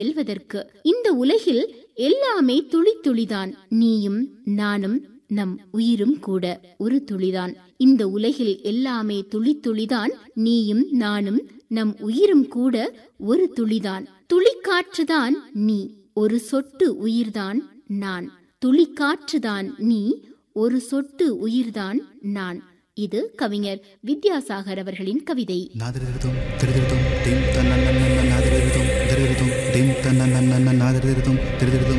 வெல்வதற்கு இந்த உலகில் எல்லாமே துளி துளிதான் நீயும் நானும் நம் உயிரும் கூட ஒரு துளிதான் இந்த உலகில் எல்லாமே துளி துளிதான் நீயும் நானும் நம் உயிரும் கூட ஒரு துளிதான் துளிக்காற்றுதான் நீ ஒரு சொட்டு உயிர்தான் நான் துளிக்காற்றுதான் நீ ஒரு சொட்டு உயிர்தான் நான் இது கவிஞர் வித்யாசாகர் அவர்களின் கவிதை நாதிருதும் திருதிருதும் திம் தன்னன்னன்ன நாதிருதும் திருதிருதும் திம் தன்னன்னன்ன நாதிருதும் திருதிருதும்